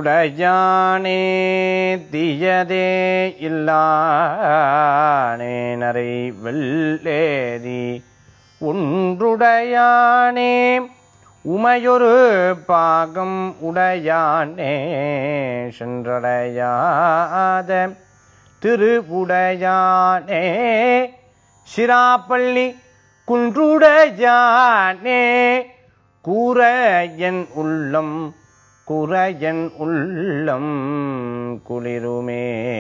ஒன்றுடையானே தீயதே இல்லானே நரை வெள்ளேரி ஒன்றுடையானே உமையொரு பாகம் உடையானே சென்றடையாத திருவுடையானே சிராப்பள்ளி குன்றுடையானே கூற என் உள்ளம் குற என் உள்ளம் குளிருமே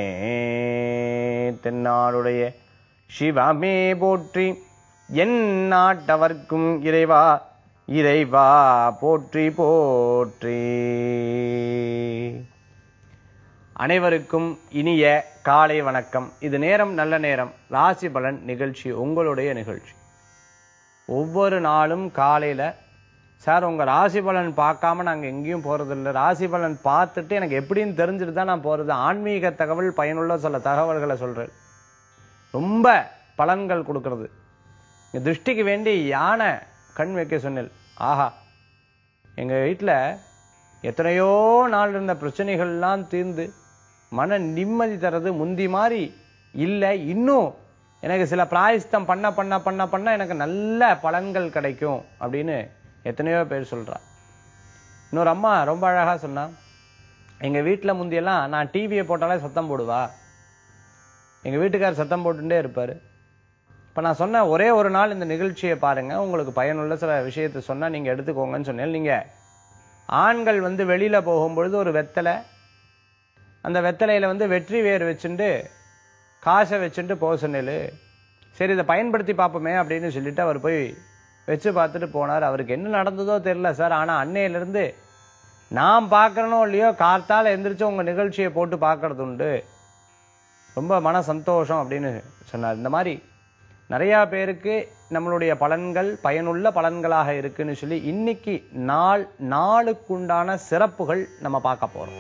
தென்னாடுடைய சிவமே போற்றி என் நாட்டவர்க்கும் இறைவா இறைவா போற்றி போற்றி அனைவருக்கும் இனிய காலை வணக்கம் இது நேரம் நல்ல நேரம் ராசி பலன் நிகழ்ச்சி உங்களுடைய நிகழ்ச்சி ஒவ்வொரு நாளும் காலையில சார் உங்க ராசி பலன் பார்க்காம நாங்க எங்கேயும் போறதில்ல ராசி பலன் பார்த்துட்டு எனக்கு எப்படின்னு தெரிஞ்சுட்டு தான் நான் போறது ஆன்மீக தகவல் பயனுள்ள சில தகவல்களை சொல்றேன் ரொம்ப பலன்கள் கொடுக்கறது இங்க திருஷ்டிக்கு வேண்டி யானை கண் வைக்க சொன்னேன் ஆஹா எங்க வீட்டுல எத்தனையோ நாள் இருந்த பிரச்சனைகள்லாம் தீர்ந்து மன நிம்மதி தர்றது முந்தி மாதிரி இல்லை இன்னும் எனக்கு சில பிராயஸ்தம் பண்ண பண்ண பண்ண பண்ண எனக்கு நல்ல பலன்கள் கிடைக்கும் அப்படின்னு எத்தனையோ பேர் சொல்றா இன்னொரு அம்மா ரொம்ப அழகா சொன்னா எங்க வீட்டுல முந்தியெல்லாம் நான் டிவியை போட்டாலே சத்தம் போடுவா எங்க வீட்டுக்காரர் சத்தம் போட்டுட்டே இருப்பாரு இப்ப நான் சொன்ன ஒரே ஒரு நாள் இந்த நிகழ்ச்சியை பாருங்க உங்களுக்கு பயனுள்ள சில விஷயத்தை சொன்னா நீங்க எடுத்துக்கோங்கன்னு சொன்னேன் நீங்க ஆண்கள் வந்து வெளியில போகும்பொழுது ஒரு வெத்தலை அந்த வெத்தலையில வந்து வெற்றி வேர் வச்சுட்டு காசை வச்சுட்டு போக சொன்னேன் சரி இதை பயன்படுத்தி பார்ப்போமே அப்படின்னு சொல்லிட்டு அவர் போய் வச்சு பார்த்துட்டு போனார் அவருக்கு என்ன நடந்ததோ தெரியல சார் ஆனா அன்னையிலிருந்து நான் பார்க்கறனோ இல்லையோ கார்த்தால எந்திரிச்சு உங்க நிகழ்ச்சியை போட்டு பார்க்கறது உண்டு ரொம்ப மன சந்தோஷம் அப்படின்னு சொன்னார் இந்த மாதிரி நிறைய பேருக்கு நம்மளுடைய பலன்கள் பயனுள்ள பலன்களாக இருக்குன்னு சொல்லி இன்னைக்கு நாள் நாளுக்குண்டான சிறப்புகள் நம்ம பார்க்க போறோம்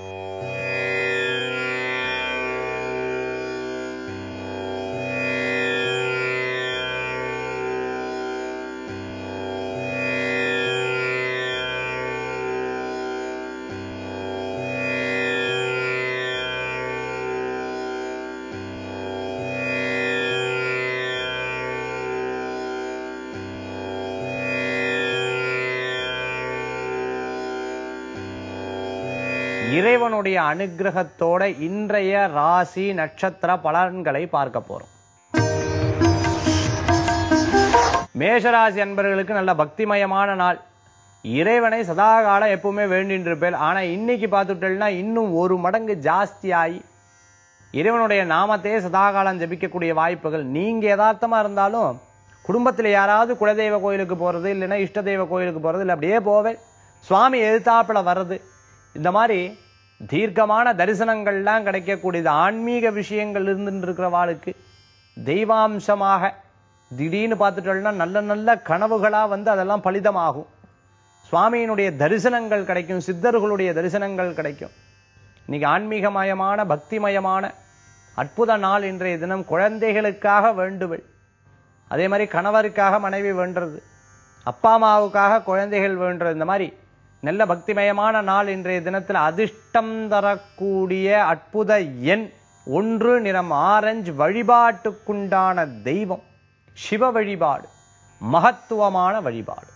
இறைவனுடைய அனுகிரகத்தோட இன்றைய ராசி நட்சத்திர பலன்களை பார்க்க போறோம் மேஷராசி அன்பர்களுக்கு நல்ல பக்திமயமான நாள் இறைவனை சதாகாலம் எப்பவுமே வேண்டின்னு இருப்பேன் ஆனா இன்னைக்கு பார்த்துட்டேன்னா இன்னும் ஒரு மடங்கு ஜாஸ்தியாகி இறைவனுடைய நாமத்தையே சதாகாலம் ஜபிக்கக்கூடிய வாய்ப்புகள் நீங்க யதார்த்தமா இருந்தாலும் குடும்பத்துல யாராவது குலதெய்வ கோயிலுக்கு போறது இல்லைன்னா இஷ்ட தெய்வ கோயிலுக்கு போறது இல்லை அப்படியே போவேன் சுவாமி எதிர்த்தாப்புல வர்றது இந்த மாதிரி தீர்க்கமான தரிசனங்கள்லாம் கிடைக்கக்கூடியது ஆன்மீக விஷயங்கள் இருந்துட்டு இருக்கிறவாளுக்கு தெய்வாம்சமாக திடீர்னு பார்த்துட்டோம்னா நல்ல நல்ல கனவுகளா வந்து அதெல்லாம் பலிதமாகும் சுவாமியினுடைய தரிசனங்கள் கிடைக்கும் சித்தர்களுடைய தரிசனங்கள் கிடைக்கும் இன்னைக்கு ஆன்மீகமயமான பக்திமயமான அற்புத நாள் இன்றைய தினம் குழந்தைகளுக்காக வேண்டுவள் அதே மாதிரி கணவருக்காக மனைவி வேண்டுறது அப்பா அம்மாவுக்காக குழந்தைகள் வேண்டுறது இந்த மாதிரி நல்ல பக்திமயமான நாள் இன்றைய தினத்தில் அதிர்ஷ்டம் தரக்கூடிய அற்புத எண் ஒன்று நிறம் ஆரஞ்சு வழிபாட்டுக்குண்டான தெய்வம் சிவ வழிபாடு மகத்துவமான வழிபாடு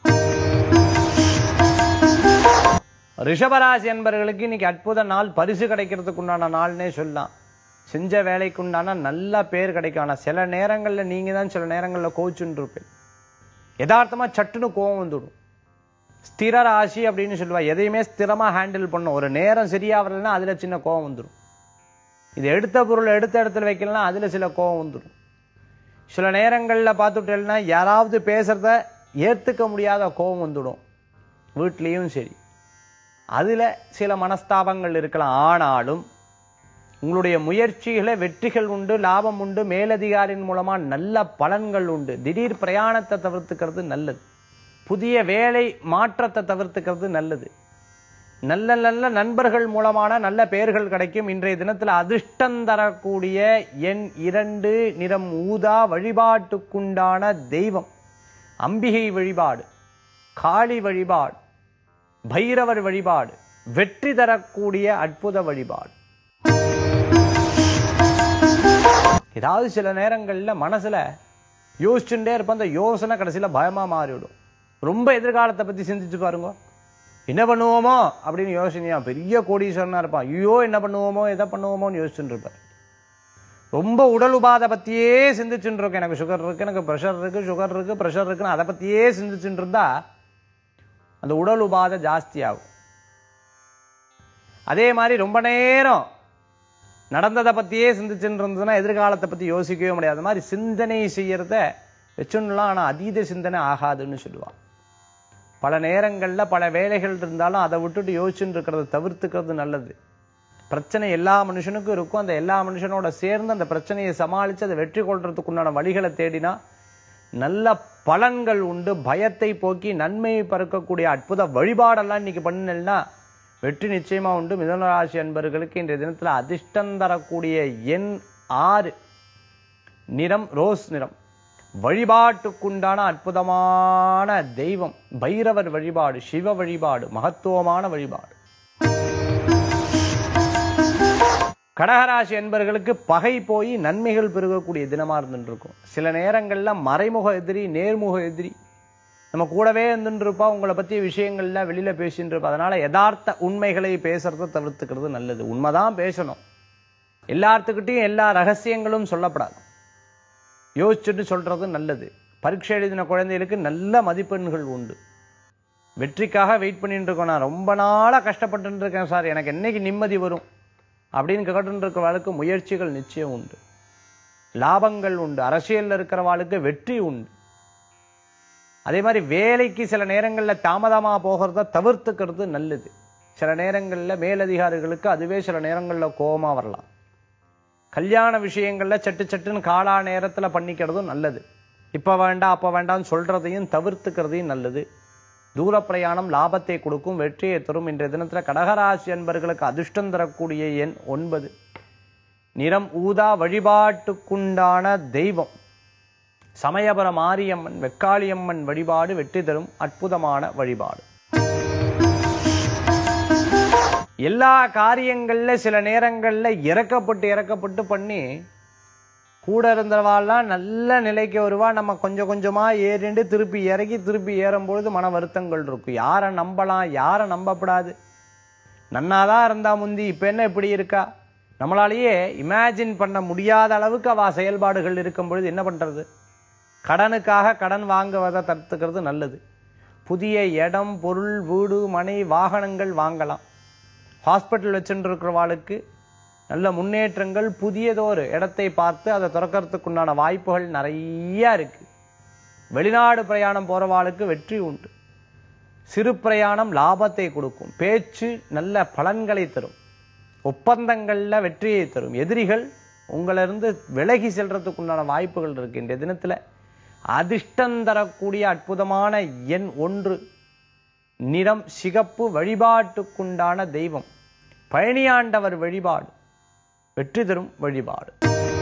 ரிஷபராசி என்பவர்களுக்கு இன்னைக்கு அற்புத நாள் பரிசு கிடைக்கிறதுக்கு உண்டான நாள்னே சொல்லலாம் செஞ்ச வேலைக்குண்டான நல்ல பேர் கிடைக்கும் ஆனா சில நேரங்கள்ல நீங்க தான் சில நேரங்கள்ல கோச்சுன்னு இருப்பேன் யதார்த்தமா சட்டுன்னு கோவம் வந்துடும் ஸ்திர ராசி அப்படின்னு சொல்லுவா எதையுமே ஸ்திரமா ஹேண்டில் பண்ணும் ஒரு நேரம் சரியா வரலன்னா அதுல சின்ன கோவம் வந்துடும் இது எடுத்த பொருள் எடுத்த இடத்துல வைக்கலாம் அதுல சில கோவம் வந்துடும் சில நேரங்கள்ல பார்த்துட்டேன்னா யாராவது பேசுறத ஏத்துக்க முடியாத கோவம் வந்துடும் வீட்லயும் சரி அதுல சில மனஸ்தாபங்கள் இருக்கலாம் ஆனாலும் உங்களுடைய முயற்சிகளை வெற்றிகள் உண்டு லாபம் உண்டு மேலதிகாரின் மூலமா நல்ல பலன்கள் உண்டு திடீர் பிரயாணத்தை தவிர்த்துக்கிறது நல்லது புதிய வேலை மாற்றத்தை தவிர்த்துக்கிறது நல்லது நல்ல நல்ல நண்பர்கள் மூலமான நல்ல பெயர்கள் கிடைக்கும் இன்றைய தினத்துல அதிர்ஷ்டம் தரக்கூடிய எண் இரண்டு நிறம் ஊதா வழிபாட்டுக்குண்டான தெய்வம் அம்பிகை வழிபாடு காளி வழிபாடு பைரவர் வழிபாடு வெற்றி தரக்கூடிய அற்புத வழிபாடு ஏதாவது சில நேரங்கள்ல மனசுல யோசிச்சுட்டே இருப்ப அந்த யோசனை கடைசியில பயமா மாறிவிடும் ரொம்ப எதிர்காலத்தை பத்தி சிந்திச்சு பாருங்க என்ன பண்ணுவோமோ அப்படின்னு யோசனையா பெரிய கோடீஸ்வரனா இருப்பான் ஐயோ என்ன பண்ணுவோமோ எதை பண்ணுவோமோன்னு யோசிச்சுட்டு இருப்பார் ரொம்ப உடல் உபாதை பத்தியே சிந்திச்சுட்டு இருக்கேன் எனக்கு சுகர் இருக்கு எனக்கு ப்ரெஷர் இருக்கு சுகர் இருக்கு ப்ரெஷர் இருக்குன்னு அதை பத்தியே சிந்திச்சுட்டு இருந்தா அந்த உடல் உபாதை ஜாஸ்தி ஆகும் அதே மாதிரி ரொம்ப நேரம் நடந்ததை பத்தியே சிந்திச்சுட்டு இருந்ததுன்னா எதிர்காலத்தை பத்தி யோசிக்கவே முடியாது அது மாதிரி சிந்தனை செய்யறத வச்சுடலாம் ஆனா அதீத சிந்தனை ஆகாதுன்னு சொல்லுவான் பல நேரங்கள்ல பல வேலைகள் இருந்தாலும் அதை விட்டுட்டு யோசிச்சுட்டு இருக்கிறத தவிர்த்துக்கிறது நல்லது பிரச்சனை எல்லா மனுஷனுக்கும் இருக்கும் அந்த எல்லா மனுஷனோட சேர்ந்து அந்த பிரச்சனையை சமாளிச்சு அதை வெற்றி கொள்றதுக்கு உண்டான வழிகளை தேடினா நல்ல பலன்கள் உண்டு பயத்தை போக்கி நன்மையை பறக்கக்கூடிய அற்புத வழிபாடெல்லாம் இன்னைக்கு பண்ணினா வெற்றி நிச்சயமா உண்டு மிதனராசி அன்பர்களுக்கு இன்றைய தினத்துல அதிர்ஷ்டம் தரக்கூடிய எண் ஆறு நிறம் ரோஸ் நிறம் வழிபாட்டுக்குண்டான அற்புதமான தெய்வம் பைரவர் வழிபாடு சிவ வழிபாடு மகத்துவமான வழிபாடு கடகராசி என்பர்களுக்கு பகை போய் நன்மைகள் பெருகக்கூடிய தினமா இருந்துட்டு இருக்கும் சில நேரங்கள்ல மறைமுக எதிரி நேர்முக எதிரி நம்ம கூடவே இருந்துட்டு இருப்பா உங்களை பத்திய விஷயங்கள்ல வெளியில பேசிட்டு இருப்பா அதனால யதார்த்த உண்மைகளை பேசுறத தவிர்த்துக்கிறது நல்லது உண்மைதான் பேசணும் எல்லாத்துக்கிட்டையும் எல்லா ரகசியங்களும் சொல்லப்படாது யோசிச்சுட்டு சொல்றது நல்லது பரீட்சை எழுதின குழந்தைகளுக்கு நல்ல மதிப்பெண்கள் உண்டு வெற்றிக்காக வெயிட் பண்ணிட்டு இருக்கோம் நான் ரொம்ப நாளா கஷ்டப்பட்டு இருக்கேன் சார் எனக்கு என்னைக்கு நிம்மதி வரும் அப்படின்னு கேட்டு இருக்கிறவாளுக்கு முயற்சிகள் நிச்சயம் உண்டு லாபங்கள் உண்டு அரசியல்ல இருக்கிறவாளுக்கு வெற்றி உண்டு அதே மாதிரி வேலைக்கு சில நேரங்கள்ல தாமதமா போகிறத தவிர்த்துக்கிறது நல்லது சில நேரங்கள்ல மேலதிகாரிகளுக்கு அதுவே சில நேரங்கள்ல கோபமா வரலாம் கல்யாண விஷயங்கள்ல சட்டு சட்டுன்னு காலா நேரத்துல பண்ணிக்கிறதும் நல்லது இப்ப வேண்டாம் அப்ப வேண்டாம்னு சொல்றதையும் தவிர்த்துக்கிறதையும் நல்லது தூர பிரயாணம் லாபத்தை கொடுக்கும் வெற்றியை தரும் இன்றைய தினத்துல கடகராசி அன்பர்களுக்கு அதிர்ஷ்டம் தரக்கூடிய எண் ஒன்பது நிறம் ஊதா வழிபாட்டுக்குண்டான தெய்வம் சமயபுர மாரியம்மன் வெக்காளியம்மன் வழிபாடு வெற்றி தரும் அற்புதமான வழிபாடு எல்லா காரியங்கள்ல சில நேரங்கள்ல இறக்கப்பட்டு இறக்கப்பட்டு பண்ணி கூட இருந்தவாள்லாம் நல்ல நிலைக்கு வருவா நம்ம கொஞ்சம் கொஞ்சமா ஏறிண்டு திருப்பி இறங்கி திருப்பி ஏறும் பொழுது மன வருத்தங்கள் இருக்கும் யாரை நம்பலாம் யாரை நம்பப்படாது நன்னாதான் இருந்தா முந்தி இப்ப என்ன இப்படி இருக்கா நம்மளாலேயே இமேஜின் பண்ண முடியாத அளவுக்கு அவ செயல்பாடுகள் இருக்கும் பொழுது என்ன பண்றது கடனுக்காக கடன் வாங்குவதை தடுத்துக்கிறது நல்லது புதிய இடம் பொருள் வீடு மனை வாகனங்கள் வாங்கலாம் ஹாஸ்பிட்டல் வச்சுட்டு இருக்கிறவாளுக்கு நல்ல முன்னேற்றங்கள் புதியதொரு இடத்தை பார்த்து அதை திறக்கிறதுக்குண்டான வாய்ப்புகள் நிறைய இருக்கு வெளிநாடு பிரயாணம் போறவாளுக்கு வெற்றி உண்டு சிறு பிரயாணம் லாபத்தை கொடுக்கும் பேச்சு நல்ல பலன்களை தரும் ஒப்பந்தங்கள்ல வெற்றியை தரும் எதிரிகள் உங்களிருந்து விலகி செல்றதுக்குண்டான வாய்ப்புகள் இருக்கு இந்த தினத்துல அதிர்ஷ்டம் தரக்கூடிய அற்புதமான எண் ஒன்று நிறம் சிகப்பு வழிபாட்டுக்குண்டான தெய்வம் பழனியாண்டவர் வழிபாடு வெற்றி தரும் வழிபாடு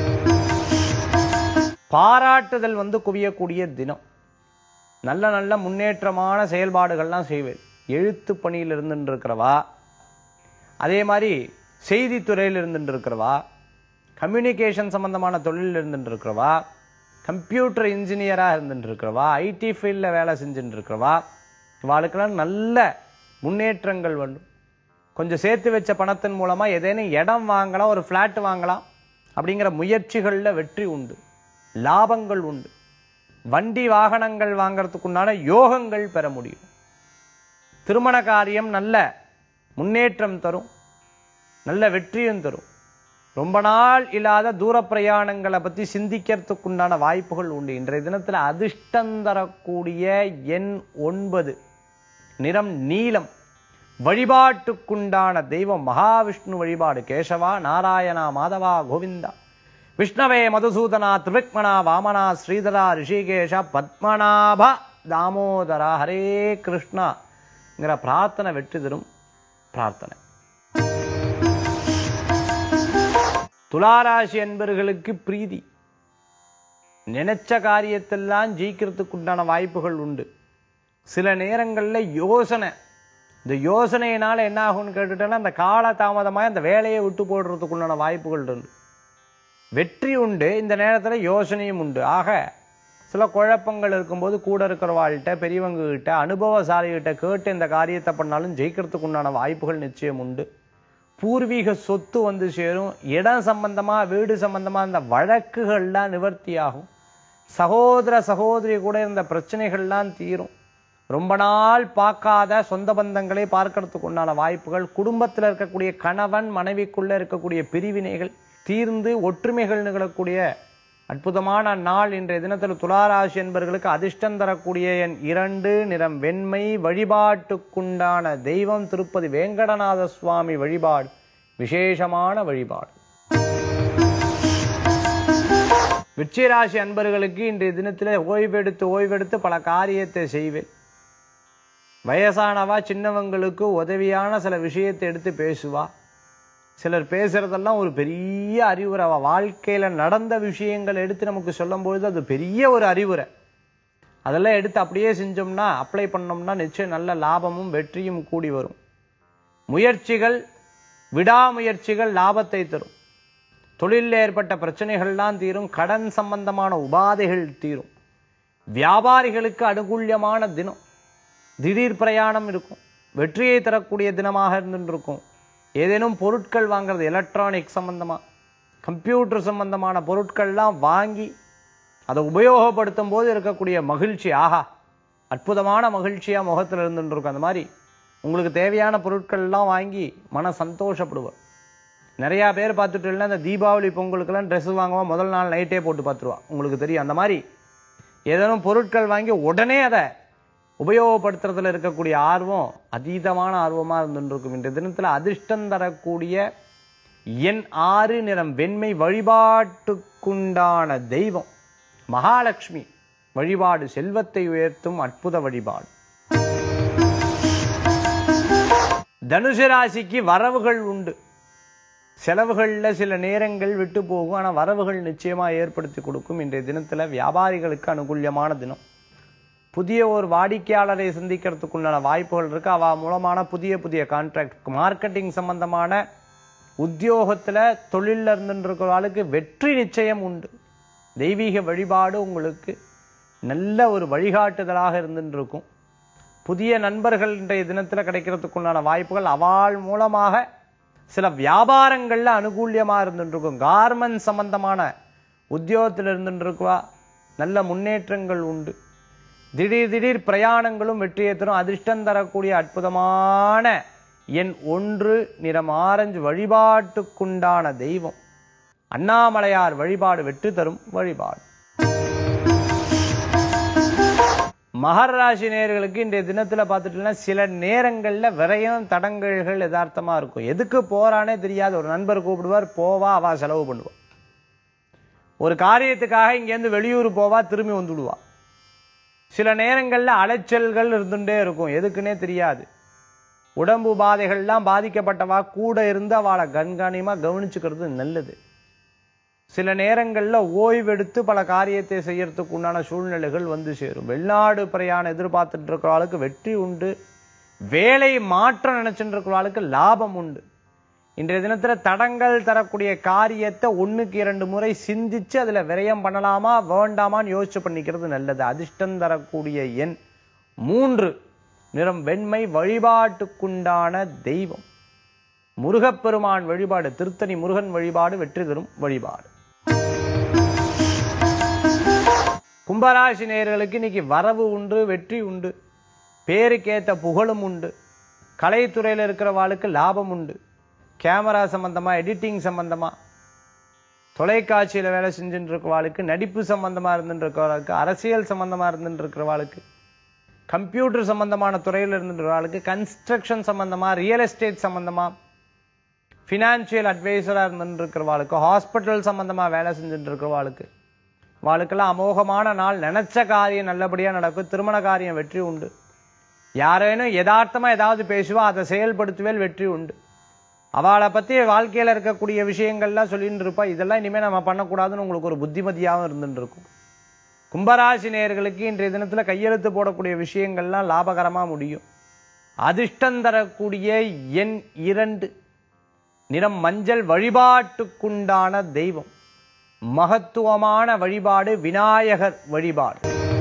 பாராட்டுதல் வந்து குவியக்கூடிய தினம் நல்ல நல்ல முன்னேற்றமான செயல்பாடுகள்லாம் செய்வேன் எழுத்து பணியில் இருந்துட்டு இருக்கிறவா அதே மாதிரி செய்தித்துறையில் இருந்துட்டு இருக்கிறவா கம்யூனிகேஷன் சம்பந்தமான தொழிலில் இருந்துட்டு இருக்கிறவா கம்ப்யூட்டர் இன்ஜினியரா இருந்துட்டு இருக்கிறவா ஐடி ஃபீல்டில் வேலை செஞ்சுட்டு இருக்கிறவா இவாளுக்கெல்லாம் நல்ல முன்னேற்றங்கள் வேண்டும் கொஞ்சம் சேர்த்து வச்ச பணத்தின் மூலமா ஏதேனும் இடம் வாங்கலாம் ஒரு பிளாட் வாங்கலாம் அப்படிங்கிற முயற்சிகள்ல வெற்றி உண்டு லாபங்கள் உண்டு வண்டி வாகனங்கள் வாங்கறதுக்குண்டான யோகங்கள் பெற முடியும் திருமண காரியம் நல்ல முன்னேற்றம் தரும் நல்ல வெற்றியும் தரும் ரொம்ப நாள் இல்லாத தூர பிரயாணங்களை பத்தி சிந்திக்கிறதுக்குண்டான வாய்ப்புகள் உண்டு இன்றைய தினத்துல அதிர்ஷ்டம் தரக்கூடிய எண் ஒன்பது நிறம் நீலம் வழிபாட்டுக்குண்டான தெய்வம் மகாவிஷ்ணு வழிபாடு கேசவா நாராயணா மாதவா கோவிந்தா விஷ்ணவே மதுசூதனா திரிவிக்மணா வாமனா ஸ்ரீதரா ரிஷிகேஷ பத்மநாப தாமோதரா ஹரே கிருஷ்ணாங்கிற பிரார்த்தனை வெற்றி தரும் பிரார்த்தனை துளாராசி என்பர்களுக்கு பிரீதி நினைச்ச காரியத்தெல்லாம் ஜெயிக்கிறதுக்கு உண்டான வாய்ப்புகள் உண்டு சில நேரங்கள்ல யோசனை இந்த யோசனையினால என்ன ஆகும்னு கேட்டுட்டேன்னா அந்த கால தாமதமாக அந்த வேலையை விட்டு போடுறதுக்குண்டான வாய்ப்புகள் உண்டு வெற்றி உண்டு இந்த நேரத்தில் யோசனையும் உண்டு ஆக சில குழப்பங்கள் இருக்கும்போது கூட இருக்கிறவாள்கிட்ட பெரியவங்க கிட்ட அனுபவசாலிகிட்ட கேட்டு இந்த காரியத்தை பண்ணாலும் ஜெயிக்கிறதுக்கு உண்டான வாய்ப்புகள் நிச்சயம் உண்டு பூர்வீக சொத்து வந்து சேரும் இடம் சம்பந்தமா வீடு சம்பந்தமா இந்த வழக்குகள்லாம் நிவர்த்தியாகும் சகோதர சகோதரி கூட இருந்த பிரச்சனைகள்லாம் தீரும் ரொம்ப நாள் பார்க்காத சொந்த பந்தங்களை பார்க்கறதுக்கு உண்டான வாய்ப்புகள் குடும்பத்தில் இருக்கக்கூடிய கணவன் மனைவிக்குள்ள இருக்கக்கூடிய பிரிவினைகள் தீர்ந்து ஒற்றுமைகள் நிகழக்கூடிய அற்புதமான நாள் இன்றைய தினத்தில் துளாராசி என்பவர்களுக்கு அதிர்ஷ்டம் தரக்கூடிய என் இரண்டு நிறம் வெண்மை வழிபாட்டுக்குண்டான தெய்வம் திருப்பதி வேங்கடநாத சுவாமி வழிபாடு விசேஷமான வழிபாடு விருச்சிகராசி அன்பர்களுக்கு இன்றைய தினத்தில் ஓய்வெடுத்து ஓய்வெடுத்து பல காரியத்தை செய்வேன் வயசானவா சின்னவங்களுக்கு உதவியான சில விஷயத்தை எடுத்து பேசுவா சிலர் பேசுறதெல்லாம் ஒரு பெரிய அறிவுரை அவ வாழ்க்கையில நடந்த விஷயங்கள் எடுத்து நமக்கு சொல்லும்பொழுது அது பெரிய ஒரு அறிவுரை அதெல்லாம் எடுத்து அப்படியே செஞ்சோம்னா அப்ளை பண்ணோம்னா நிச்சயம் நல்ல லாபமும் வெற்றியும் கூடி வரும் முயற்சிகள் விடாமுயற்சிகள் லாபத்தை தரும் தொழிலில் ஏற்பட்ட பிரச்சனைகள்லாம் தீரும் கடன் சம்பந்தமான உபாதைகள் தீரும் வியாபாரிகளுக்கு அனுகூல்யமான தினம் திடீர் பிரயாணம் இருக்கும் வெற்றியை தரக்கூடிய தினமாக இருந்துருக்கும் ஏதேனும் பொருட்கள் வாங்குறது எலக்ட்ரானிக் சம்பந்தமா கம்ப்யூட்டர் சம்பந்தமான பொருட்கள்லாம் வாங்கி அதை உபயோகப்படுத்தும் போது இருக்கக்கூடிய மகிழ்ச்சி ஆஹா அற்புதமான மகிழ்ச்சியா முகத்துல இருந்துட்டு இருக்கும் அந்த மாதிரி உங்களுக்கு தேவையான பொருட்கள்லாம் வாங்கி மன சந்தோஷப்படுவார் நிறைய பேர் பார்த்துட்டு இல்லை இந்த தீபாவளி பொங்கலுக்கெல்லாம் ட்ரெஸ் வாங்குவோம் முதல் நாள் நைட்டே போட்டு பார்த்துருவா உங்களுக்கு தெரியும் அந்த மாதிரி ஏதேனும் பொருட்கள் வாங்கி உடனே அதை உபயோகப்படுத்துறதுல இருக்கக்கூடிய ஆர்வம் அதீதமான ஆர்வமா இருந்துருக்கும் இன்றைய தினத்துல அதிர்ஷ்டம் தரக்கூடிய எண் ஆறு நிறம் வெண்மை வழிபாட்டுக்குண்டான தெய்வம் மகாலட்சுமி வழிபாடு செல்வத்தை உயர்த்தும் அற்புத வழிபாடு தனுசு ராசிக்கு வரவுகள் உண்டு செலவுகள்ல சில நேரங்கள் விட்டு போகும் ஆனா வரவுகள் நிச்சயமா ஏற்படுத்தி கொடுக்கும் இன்றைய தினத்துல வியாபாரிகளுக்கு அனுகூல்யமான தினம் புதிய ஒரு வாடிக்கையாளரை சந்திக்கிறதுக்குண்டான வாய்ப்புகள் இருக்கு அவ மூலமான புதிய புதிய கான்ட்ராக்ட் மார்க்கெட்டிங் சம்பந்தமான உத்தியோகத்துல தொழில்ல இருந்துட்டு இருக்கிறவர்களுக்கு வெற்றி நிச்சயம் உண்டு தெய்வீக வழிபாடு உங்களுக்கு நல்ல ஒரு வழிகாட்டுதலாக இருந்துட்டு இருக்கும் புதிய நண்பர்கள் இன்றைய தினத்துல கிடைக்கிறதுக்குண்டான வாய்ப்புகள் அவாள் மூலமாக சில வியாபாரங்கள்ல அனுகூல்யமா இருந்துட்டு இருக்கும் கார்மெண்ட் சம்பந்தமான உத்தியோகத்தில் இருந்துட்டு இருக்குவா நல்ல முன்னேற்றங்கள் உண்டு திடீர் திடீர் பிரயாணங்களும் வெற்றியை தரும் அதிர்ஷ்டம் தரக்கூடிய அற்புதமான எண் ஒன்று நிறம் ஆரஞ்சு வழிபாட்டுக்குண்டான தெய்வம் அண்ணாமலையார் வழிபாடு வெற்றி தரும் வழிபாடு மகர ராசி நேயர்களுக்கு இன்றைய தினத்துல பார்த்துட்டீங்கன்னா சில நேரங்கள்ல விரயம் தடங்கல்கள் யதார்த்தமா இருக்கும் எதுக்கு போறானே தெரியாது ஒரு நண்பர் கூப்பிடுவார் போவா அவா செலவு பண்ணுவா ஒரு காரியத்துக்காக இங்கேருந்து வெளியூர் போவா திரும்பி வந்துடுவா சில நேரங்கள்ல அலைச்சல்கள் இருந்துட்டே இருக்கும் எதுக்குன்னே தெரியாது உடம்பு உபாதைகள்லாம் பாதிக்கப்பட்டவா கூட இருந்து அவளை கண்காணியமா கவனிச்சுக்கிறது நல்லது சில நேரங்கள்ல ஓய்வெடுத்து பல காரியத்தை செய்யறதுக்கு உண்டான சூழ்நிலைகள் வந்து சேரும் வெளிநாடு பிரயாணம் எதிர்பார்த்துட்டு இருக்கிறவளுக்கு வெற்றி உண்டு வேலை மாற்றம் நினைச்சுட்டு இருக்கிறவளுக்கு லாபம் உண்டு இன்றைய தினத்துல தடங்கள் தரக்கூடிய காரியத்தை ஒண்ணுக்கு இரண்டு முறை சிந்திச்சு அதுல விரயம் பண்ணலாமா வேண்டாமான்னு யோசிச்சு பண்ணிக்கிறது நல்லது அதிர்ஷ்டம் தரக்கூடிய எண் மூன்று நிறம் வெண்மை வழிபாட்டுக்குண்டான தெய்வம் முருகப்பெருமான் வழிபாடு திருத்தணி முருகன் வழிபாடு வெற்றி தரும் வழிபாடு கும்பராசி நேயர்களுக்கு இன்னைக்கு வரவு உண்டு வெற்றி உண்டு பேருக்கேத்த புகழும் உண்டு கலைத்துறையில இருக்கிறவாளுக்கு லாபம் உண்டு கேமரா சம்பந்தமா எடிட்டிங் சம்பந்தமா தொலைக்காட்சியில வேலை செஞ்சுட்டு இருக்கிறவாளுக்கு நடிப்பு சம்பந்தமா இருந்துட்டு இருக்கிறவாளுக்கு அரசியல் சம்பந்தமா இருந்துட்டு இருக்கிறவாளுக்கு கம்ப்யூட்டர் சம்பந்தமான துறையில் இருந்துட்டு இருக்கிறவாளுக்கு கன்ஸ்ட்ரக்ஷன் சம்பந்தமா ரியல் எஸ்டேட் சம்பந்தமா ஃபினான்ஷியல் அட்வைசரா இருந்துட்டு இருக்கிறவாளுக்கு ஹாஸ்பிட்டல் சம்பந்தமா வேலை செஞ்சுட்டு இருக்கிறவாளுக்கு வாளுக்கெல்லாம் அமோகமான நாள் நினைச்ச காரியம் நல்லபடியா நடக்கும் திருமண காரியம் வெற்றி உண்டு யாரேனும் யதார்த்தமா ஏதாவது பேசுவா அதை செயல்படுத்துவேல் வெற்றி உண்டு அவளை பத்தி வாழ்க்கையில இருக்கக்கூடிய விஷயங்கள்லாம் சொல்லிட்டு இருப்பா இதெல்லாம் இனிமே நம்ம பண்ணக்கூடாதுன்னு உங்களுக்கு ஒரு புத்திமதியாகவும் இருந்துட்டு இருக்கும் கும்பராசி நேயர்களுக்கு இன்றைய தினத்துல கையெழுத்து போடக்கூடிய விஷயங்கள்லாம் லாபகரமா முடியும் அதிர்ஷ்டம் தரக்கூடிய எண் இரண்டு நிறம் மஞ்சள் வழிபாட்டுக்குண்டான தெய்வம் மகத்துவமான வழிபாடு விநாயகர் வழிபாடு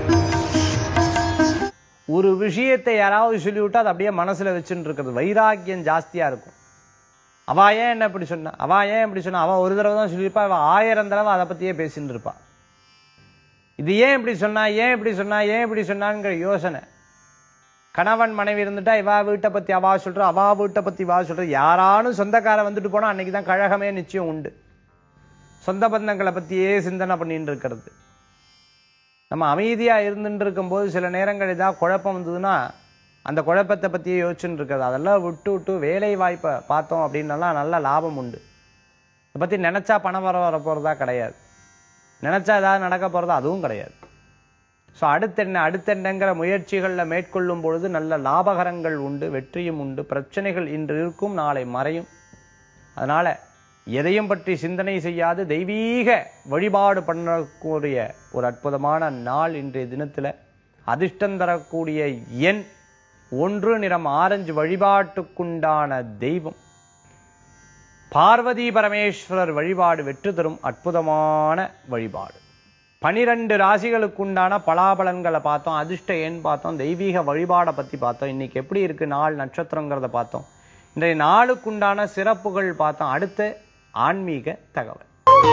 ஒரு விஷயத்தை யாராவது சொல்லிவிட்டா அது அப்படியே மனசுல வச்சுட்டு இருக்கிறது வைராக்கியம் ஜாஸ்தியா இருக்கும் அவ ஏன் என்ன இப்படி சொன்னா அவ ஏன் இப்படி சொன்னா அவன் ஒரு தடவை தான் சொல்லியிருப்பா அவ ஆயிரம் தடவை அதை பத்தியே பேசிட்டு இருப்பா இது ஏன் இப்படி சொன்னா ஏன் இப்படி சொன்னா ஏன் இப்படி சொன்னாங்கிற யோசனை கணவன் மனைவி இருந்துட்டா இவா வீட்டை பத்தி அவா சொல்ற அவா வீட்டை பத்தி வா சொல்ற யாரானும் சொந்தக்கார வந்துட்டு போனா அன்னைக்கு தான் கழகமே நிச்சயம் உண்டு சொந்த பந்தங்களை பத்தியே சிந்தனை பண்ணிட்டு இருக்கிறது நம்ம அமைதியா இருந்துட்டு இருக்கும்போது சில நேரங்கள் ஏதாவது குழப்பம் வந்ததுன்னா அந்த குழப்பத்தை பத்தியே யோசிச்சுட்டு இருக்கிறது அதெல்லாம் விட்டு விட்டு வேலை வாய்ப்பை பார்த்தோம் அப்படின்னலாம் நல்ல லாபம் உண்டு இதை பத்தி நினைச்சா பணம் வர வர போறதா கிடையாது நினைச்சா ஏதாவது நடக்க போறதா அதுவும் கிடையாது ஸோ அடுத்தென்ன அடுத்தென்னங்கிற முயற்சிகளில் மேற்கொள்ளும் பொழுது நல்ல லாபகரங்கள் உண்டு வெற்றியும் உண்டு பிரச்சனைகள் இன்று இருக்கும் நாளை மறையும் அதனால எதையும் பற்றி சிந்தனை செய்யாது தெய்வீக வழிபாடு பண்ணக்கூடிய ஒரு அற்புதமான நாள் இன்றைய தினத்துல அதிர்ஷ்டம் தரக்கூடிய எண் ஒன்று நிறம் ஆரஞ்சு வழிபாட்டுக்குண்டான தெய்வம் பார்வதி பரமேஸ்வரர் வழிபாடு வெற்றி தரும் அற்புதமான வழிபாடு பனிரெண்டு ராசிகளுக்குண்டான பலாபலன்களை பார்த்தோம் அதிர்ஷ்ட எண் பார்த்தோம் தெய்வீக வழிபாடை பத்தி பார்த்தோம் இன்னைக்கு எப்படி இருக்கு நாள் நட்சத்திரங்கிறத பார்த்தோம் இன்றைய நாளுக்குண்டான சிறப்புகள் பார்த்தோம் அடுத்து ஆன்மீக தகவல்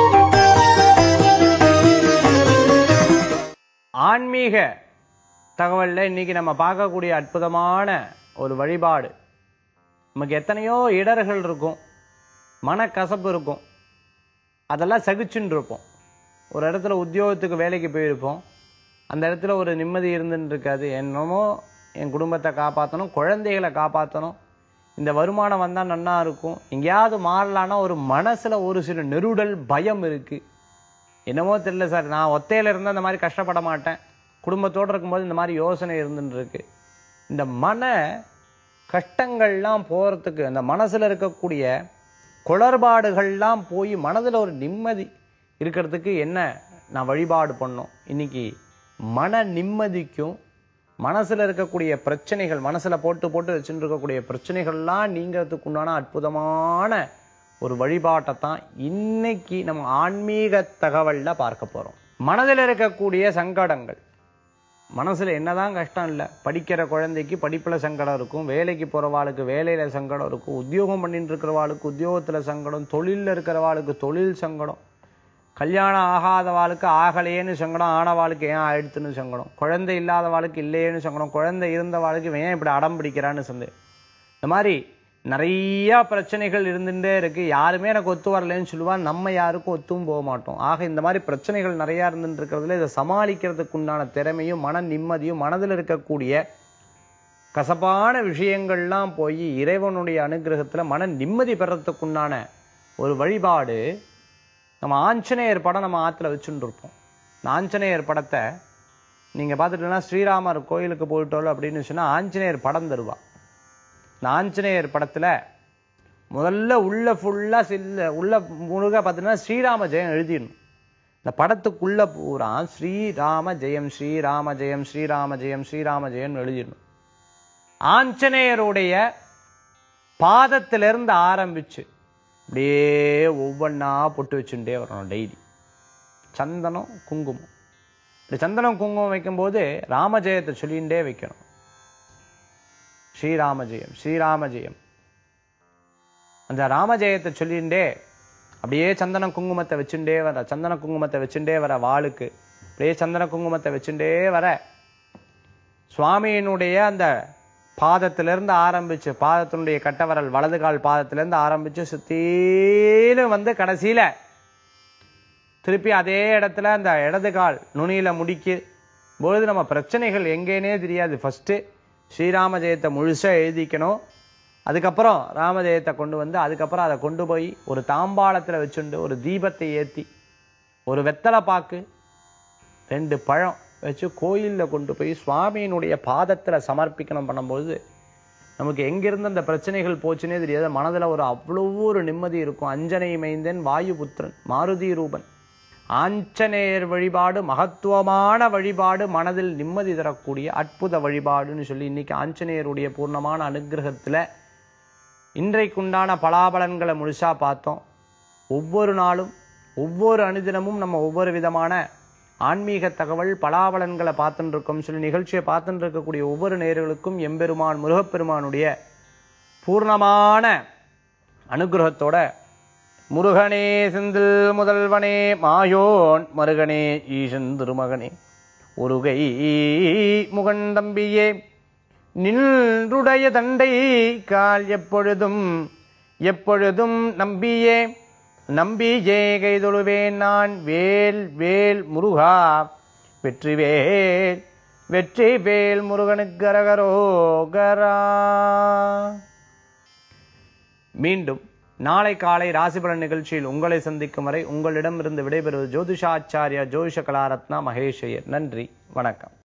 ஆன்மீக தகவல்ல இன்னைக்கு நம்ம பார்க்கக்கூடிய அற்புதமான ஒரு வழிபாடு நமக்கு எத்தனையோ இடர்கள் இருக்கும் மனக்கசப்பு இருக்கும் அதெல்லாம் சகிச்சுன்னு இருப்போம் ஒரு இடத்துல உத்தியோகத்துக்கு வேலைக்கு போயிருப்போம் அந்த இடத்துல ஒரு நிம்மதி இருந்துன்னு இருக்காது என்னமோ என் குடும்பத்தை காப்பாற்றணும் குழந்தைகளை காப்பாற்றணும் இந்த வருமானம் வந்தால் நன்னா இருக்கும் எங்கேயாவது மாறலான்னா ஒரு மனசுல ஒரு சில நெருடல் பயம் இருக்கு என்னமோ தெரியல சார் நான் ஒத்தையில இருந்தால் இந்த மாதிரி கஷ்டப்பட மாட்டேன் குடும்பத்தோடு இருக்கும்போது இந்த மாதிரி யோசனை இருந்துட்டு இருக்கு இந்த மன கஷ்டங்கள்லாம் போறதுக்கு அந்த மனசுல இருக்கக்கூடிய குளறுபாடுகள்லாம் போய் மனதுல ஒரு நிம்மதி இருக்கிறதுக்கு என்ன நான் வழிபாடு பண்ணோம் இன்னைக்கு மன நிம்மதிக்கும் மனசுல இருக்கக்கூடிய பிரச்சனைகள் மனசுல போட்டு போட்டு வச்சுட்டு இருக்கக்கூடிய பிரச்சனைகள்லாம் நீங்கிறதுக்கு உண்டான அற்புதமான ஒரு வழிபாட்டை தான் இன்னைக்கு நம்ம ஆன்மீக தகவல்ல பார்க்க போறோம் மனதில் இருக்கக்கூடிய சங்கடங்கள் மனசுல என்னதான் கஷ்டம் இல்லை படிக்கிற குழந்தைக்கு படிப்புல சங்கடம் இருக்கும் வேலைக்கு போறவாளுக்கு வேலையில சங்கடம் இருக்கும் உத்தியோகம் பண்ணிட்டு இருக்கிறவாளுக்கு உத்தியோகத்துல சங்கடம் தொழில்ல இருக்கிறவாளுக்கு தொழில் சங்கடம் கல்யாணம் ஆகாதவாளுக்கு ஆகலையேன்னு சங்கடம் ஆனவாளுக்கு ஏன் ஆயிடுத்துன்னு சங்கடம் குழந்தை இல்லாதவாளுக்கு இல்லையேன்னு சங்கடம் குழந்தை இருந்தவாளுக்கு இவன் ஏன் இப்படி அடம் பிடிக்கிறான்னு சந்தேகம் இந்த மாதிரி நிறைய பிரச்சனைகள் இருந்துட்டே இருக்கு யாருமே எனக்கு ஒத்து வரலன்னு சொல்லுவா நம்ம யாருக்கும் ஒத்தும் போக மாட்டோம் ஆக இந்த மாதிரி பிரச்சனைகள் நிறைய இருந்துட்டு இருக்கிறதுல இதை சமாளிக்கிறதுக்கு உண்டான திறமையும் மன நிம்மதியும் மனதில் இருக்கக்கூடிய கசப்பான விஷயங்கள்லாம் போய் இறைவனுடைய அனுகிரகத்துல மன நிம்மதி பெறத்துக்குண்டான ஒரு வழிபாடு நம்ம ஆஞ்சநேயர் படம் நம்ம ஆத்துல வச்சுட்டு இருப்போம் இந்த ஆஞ்சநேயர் படத்தை நீங்க பார்த்துட்டீங்கன்னா ஸ்ரீராமர் கோயிலுக்கு போயிட்டோம் அப்படின்னு சொன்னா ஆஞ்சநேயர் படம் தருவா இந்த ஆஞ்சநேயர் படத்துல முதல்ல உள்ள ஃபுல்லா சில்ல உள்ள முழுக பார்த்தீங்கன்னா ஸ்ரீராம ஜெயம் எழுதிடணும் இந்த படத்துக்குள்ள பூரா ஸ்ரீராம ஜெயம் ஸ்ரீராம ஜெயம் ஸ்ரீராம ஜெயம் ஸ்ரீராம ஜெயம் எழுதிடணும் ஆஞ்சநேயருடைய பாதத்திலிருந்து ஆரம்பிச்சு அப்படியே ஒவ்வொன்றா பொட்டு வச்சுட்டே வரணும் டெய்லி சந்தனம் குங்குமம் இந்த சந்தனம் குங்குமம் வைக்கும்போது ராமஜெயத்தை சொல்லிகிட்டே வைக்கணும் ஸ்ரீராம ஜெயம் ஸ்ரீராம ஜெயம் அந்த ராமஜெயத்தை சொல்லிண்டே அப்படியே சந்தன குங்குமத்தை வச்சுட்டே வர சந்தன குங்குமத்தை வச்சுட்டே வர வாளுக்கு அப்படியே சந்தன குங்குமத்தை வச்சுட்டே வர சுவாமியினுடைய அந்த பாதத்திலிருந்து ஆரம்பிச்சு பாதத்தினுடைய கட்டவரல் வலது கால் பாதத்திலிருந்து ஆரம்பிச்சு சுத்தீலும் வந்து கடைசியில திருப்பி அதே இடத்துல அந்த இடது கால் நுனியில முடிக்கு பொழுது நம்ம பிரச்சனைகள் எங்கேனே தெரியாது ஃபர்ஸ்ட் ஸ்ரீராம ஜெயத்தை முழுசா எழுதிக்கணும் அதுக்கப்புறம் ராமஜெயத்தை கொண்டு வந்து அதுக்கப்புறம் அதை கொண்டு போய் ஒரு தாம்பாளத்துல வச்சுண்டு ஒரு தீபத்தை ஏத்தி ஒரு வெத்தலை பாக்கு ரெண்டு பழம் வச்சு கோயில்ல கொண்டு போய் சுவாமியினுடைய பாதத்துல சமர்ப்பிக்கணும் பண்ணும்போது நமக்கு எங்கிருந்து அந்த பிரச்சனைகள் போச்சுன்னே தெரியாது மனதுல ஒரு அவ்வளவு ஒரு நிம்மதி இருக்கும் அஞ்சனை மைந்தன் வாயுபுத்திரன் மாருதி ரூபன் ஆஞ்சநேயர் வழிபாடு மகத்துவமான வழிபாடு மனதில் நிம்மதி தரக்கூடிய அற்புத வழிபாடுன்னு சொல்லி இன்னைக்கு ஆஞ்சநேயருடைய பூர்ணமான அனுகிரகத்துல இன்றைக்குண்டான பலாபலன்களை முழுசா பார்த்தோம் ஒவ்வொரு நாளும் ஒவ்வொரு அனுதினமும் நம்ம ஒவ்வொரு விதமான ஆன்மீக தகவல் பலாபலன்களை பார்த்துட்டு இருக்கோம் சொல்லி நிகழ்ச்சியை பார்த்துட்டு இருக்கக்கூடிய ஒவ்வொரு நேர்களுக்கும் எம்பெருமான் முருகப்பெருமானுடைய பூர்ணமான அனுகிரகத்தோட முருகனே செந்தில் முதல்வனே மாயோன் மருகனே ஈசன் திருமகனே ஒருகை முகன் தம்பியே நின்றுடைய தண்டை கால் எப்பொழுதும் எப்பொழுதும் நம்பியே நம்பியே கைதொழுவேன் நான் வேல் வேல் முருகா வெற்றி வேல் வெற்றி வேல் முருகனுக்கு அரகரோகரா மீண்டும் நாளை காலை ராசிபலன் நிகழ்ச்சியில் உங்களை சந்திக்கும் வரை உங்களிடமிருந்து விடைபெறுவது ஜோதிஷாச்சாரியா ஜோதிஷ கலாரத்னா மகேஷ் ஐயர் நன்றி வணக்கம்